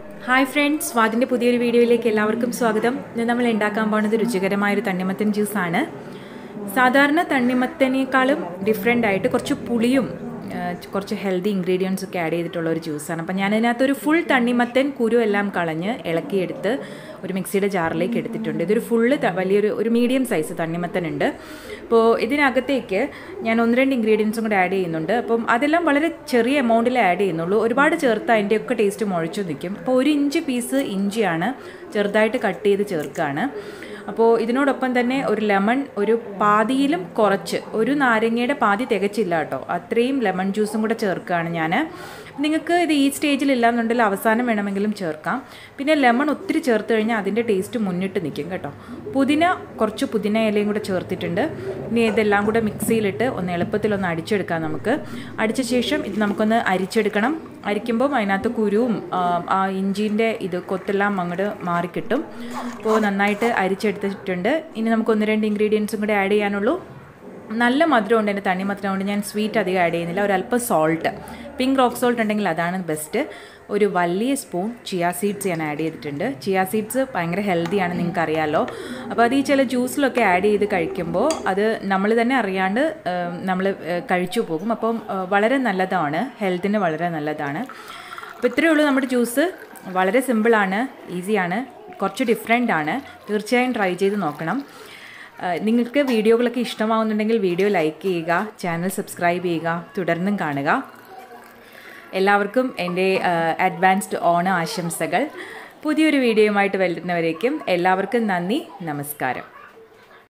hi friends സ്വാതിൻ്റെ പുതിയൊരു വീഡിയോയിലേക്ക് എല്ലാവർക്കും സ്വാഗതം ഇന്ന് നമ്മൾ ഉണ്ടാക്കാൻ പോകുന്നത് രുചികരമായൊരു തണ്ണിമത്തൻ ജ്യൂസാണ് സാധാരണ തണ്ണിമത്തനേക്കാളും ഡിഫറെൻ്റ് ആയിട്ട് കുറച്ച് പുളിയും ആ, കുറച്ച് ഹെൽത്തി ഇൻഗ്രീഡിയൻസ് ഒക്കെ ആഡ് ചെയ്തിട്ടുള്ള ഒരു ജ്യൂസാണ് അപ്പം ഞാനതിനകത്തൊരു ഫുൾ തണ്ണിമത്തൻ കുരു എല്ലാം കളഞ്ഞ് ഇളക്കിയെടുത്ത് ഒരു മിക്സിയുടെ ജാറിലേക്ക് എടുത്തിട്ടുണ്ട് ഇതൊരു ഫുള്ള് വലിയൊരു ഒരു മീഡിയം സൈസ് തണ്ണിമത്തൻ ഉണ്ട് അപ്പോൾ ഇതിനകത്തേക്ക് ഞാൻ ഒന്ന് രണ്ട് ഇൻഗ്രീഡിയൻസും കൂടെ ആഡ് ചെയ്യുന്നുണ്ട് അപ്പം അതെല്ലാം വളരെ ചെറിയ എമൗണ്ടിൽ ആഡ് ചെയ്യുന്നുള്ളൂ ഒരുപാട് ചേർത്ത് അതിൻ്റെയൊക്കെ ടേസ്റ്റ് മുഴച്ചു നിൽക്കും അപ്പോൾ ഒരു ഇഞ്ച് പീസ് ഇഞ്ചിയാണ് ചെറുതായിട്ട് കട്ട് ചെയ്ത് ചേർക്കുകയാണ് അപ്പോൾ ഇതിനോടൊപ്പം തന്നെ ഒരു ലെമൺ ഒരു പാതിയിലും കുറച്ച് ഒരു നാരങ്ങയുടെ പാതി തികച്ചില്ല കേട്ടോ അത്രയും ലെമൺ ജ്യൂസും കൂടെ ചേർക്കുകയാണ് ഞാൻ നിങ്ങൾക്ക് ഇത് ഈ സ്റ്റേജിൽ ഇല്ലാന്നുണ്ടെങ്കിൽ അവസാനം വേണമെങ്കിലും ചേർക്കാം പിന്നെ ലെമൺ ഒത്തിരി ചേർത്ത് കഴിഞ്ഞാൽ അതിൻ്റെ ടേസ്റ്റ് മുന്നിട്ട് നിൽക്കും കേട്ടോ പുതിന കുറച്ച് പുതിന ഇലയും കൂടെ ചേർത്തിട്ടുണ്ട് ഇനി ഇതെല്ലാം കൂടെ മിക്സിയിലിട്ട് ഒന്ന് എളുപ്പത്തിലൊന്ന് അടിച്ചെടുക്കാം നമുക്ക് അടിച്ച ശേഷം ഇത് നമുക്കൊന്ന് അരിച്ചെടുക്കണം അരിക്കുമ്പോൾ അതിനകത്ത് കുരുവും ആ, ആ ഇഞ്ചിൻ്റെ ഇത് കൊത്തെല്ലാം അങ്ങോട്ട് മാറിക്കിട്ടും അപ്പോൾ നന്നായിട്ട് അരിച്ചെടുത്തിട്ടുണ്ട് ഇനി നമുക്ക് ഒന്ന് രണ്ട് ഇൻഗ്രീഡിയൻസും കൂടെ ആഡ് ചെയ്യാനുള്ളൂ നല്ല മധുരം ഉണ്ട് എൻ്റെ തണ്ണിമധുരം കൊണ്ട് ഞാൻ സ്വീറ്റ് അധികം ആഡ് ചെയ്യുന്നില്ല ഒരു അല്പം സോൾട്ട് പിങ്ക് റോക്ക് സോൾട്ട് ഉണ്ടെങ്കിൽ അതാണ് ബെസ്റ്റ് ഒരു വലിയ സ്പൂൺ ചിയ സീഡ്സ് ഞാൻ ആഡ് ചെയ്തിട്ടുണ്ട് ചിയ സീഡ്സ് ഭയങ്കര ഹെൽത്തിയാണ് നിങ്ങൾക്ക് അറിയാമല്ലോ അപ്പോൾ അത് ഈ ചില ജ്യൂസിലൊക്കെ ആഡ് ചെയ്ത് കഴിക്കുമ്പോൾ അത് നമ്മൾ തന്നെ അറിയാണ്ട് നമ്മൾ കഴിച്ചു പോകും അപ്പം ആ, വളരെ നല്ലതാണ് ഹെൽത്തിന് വളരെ നല്ലതാണ് അപ്പോൾ ഇത്രയേ ഉള്ളൂ നമ്മുടെ ജ്യൂസ് വളരെ സിമ്പിളാണ് ഈസിയാണ് കുറച്ച് ഡിഫറെൻ്റ് ആണ് തീർച്ചയായും ട്രൈ ചെയ്ത് നോക്കണം ആ, നിങ്ങൾക്ക് വീഡിയോകളൊക്കെ ഇഷ്ടമാവുന്നുണ്ടെങ്കിൽ വീഡിയോ ലൈക്ക് ചെയ്യുക ചാനൽ സബ്സ്ക്രൈബ് ചെയ്യുക തുടർന്നും കാണുക എല്ലാവർക്കും എൻ്റെ അഡ്വാൻസ്ഡ് ഓണ ആശംസകൾ പുതിയൊരു വീഡിയോയുമായിട്ട് വരുന്നവരേക്കും എല്ലാവർക്കും നന്ദി നമസ്കാരം